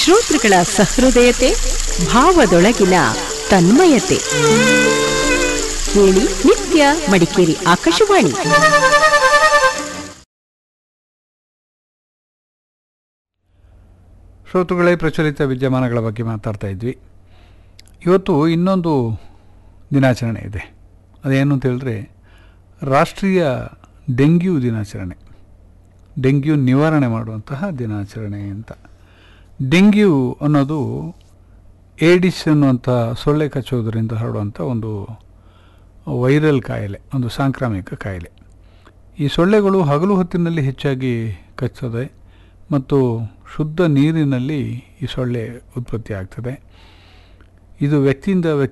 ಶ್ರೋತೃಗಳ ಸಹೃದಯತೆ ಭಾವದೊಳಗಿನ ತನ್ಮಯತೆ ಕೇಳಿ ನಿತ್ಯ ಮಡಿಕೇರಿ ಆಕಾಶವಾಣಿ ಶ್ರೋತೃಗಳೇ ಪ್ರಚಲಿತ ವಿದ್ಯಮಾನಗಳ ಬಗ್ಗೆ ಮಾತಾಡ್ತಾ ಇದ್ವಿ ಇವತ್ತು ಇನ್ನೊಂದು ದಿನಾಚರಣೆ ಇದೆ ಅದೇನು ಅಂತ ಹೇಳಿದ್ರೆ ರಾಷ್ಟ್ರೀಯ ಡೆಂಗ್ಯೂ ದಿನಾಚರಣೆ ಡೆಂಗ್ಯೂ ನಿವಾರಣೆ ಮಾಡುವಂತಹ ದಿನಾಚರಣೆ ಅಂತ ಡೆಂಗ್ಯೂ ಅನ್ನೋದು ಏಡಿಸ್ ಅನ್ನುವಂಥ ಸೊಳ್ಳೆ ಕಚ್ಚೋದರಿಂದ ಹರಡುವಂಥ ಒಂದು ವೈರಲ್ ಕಾಯಿಲೆ ಒಂದು ಸಾಂಕ್ರಾಮಿಕ ಕಾಯಿಲೆ ಈ ಸೊಳ್ಳೆಗಳು ಹಗಲು ಹೊತ್ತಿನಲ್ಲಿ ಹೆಚ್ಚಾಗಿ ಕಚ್ಚುತ್ತದೆ ಮತ್ತು ಶುದ್ಧ ನೀರಿನಲ್ಲಿ ಈ ಸೊಳ್ಳೆ ಉತ್ಪತ್ತಿ ಆಗ್ತದೆ ಇದು ವ್ಯಕ್ತಿಯಿಂದ ವ್ಯಕ್ತಿ